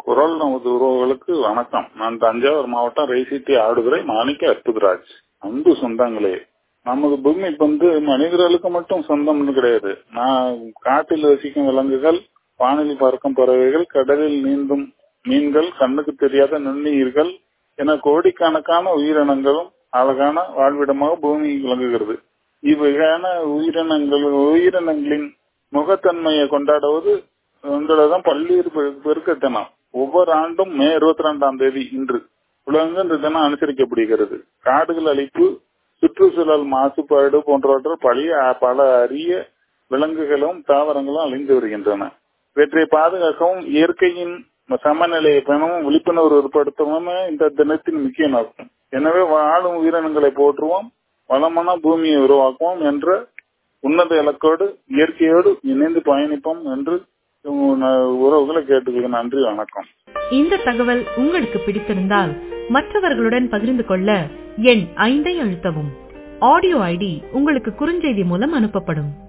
குரல் நமது உறவுகளுக்கு வணக்கம் நான் தஞ்சாவூர் மாவட்டம் ரைசிட்டி ஆடுதுறை மாணிக்க அற்புதராஜ் அன்பு சொந்தங்களே நமது பூமி வந்து மனிதர்களுக்கு மட்டும் சொந்தம்னு கிடையாது நான் காட்டில் வசிக்கும் விலங்குகள் வானில் பறக்கும் பறவைகள் கடலில் நீந்தும் மீன்கள் கண்ணுக்கு தெரியாத நுண்ணுயிர்கள் என கோடிக்கணக்கான உயிரினங்களும் அழகான வாழ்விடமாக பூமி விளங்குகிறது இவ்வகையான உயிரினங்கள் உயிரினங்களின் முகத்தன்மையை கொண்டாடுவது கொண்டாடுவதுதான் பல்வேறு பெருக்க தினம் ஒவ்வொரு ஆண்டும் மே இருபத்தி ரெண்டாம் தேதி இன்று உலகம் இந்த தினம் அனுசரிக்கப்படுகிறது காடுகள் அழிப்பு சுற்றுச்சூழல் மாசுபாடு போன்றவற்றால் பழைய பல அரிய விலங்குகளும் தாவரங்களும் அழிந்து வருகின்றன இவற்றை பாதுகாக்கவும் இயற்கையின் சமநிலையை பெறவும் விழிப்புணர்வு ஏற்படுத்தவும் இந்த தினத்தின் முக்கிய நோக்கம் எனவே வாழும் உயிரினங்களை போற்றுவோம் வளமான பூமியை உருவாக்குவோம் என்ற உன்னத இலக்கோடு இயற்கையோடு இணைந்து பயணிப்போம் என்று உறவுகளை கேட்டுக்கொள்கிறேன் நன்றி வணக்கம் இந்த தகவல் உங்களுக்கு பிடித்திருந்தால் மற்றவர்களுடன் பகிர்ந்து கொள்ள எண் ஐந்தை அழுத்தவும் ஆடியோ ஐடி உங்களுக்கு குறுஞ்செய்தி மூலம் அனுப்பப்படும்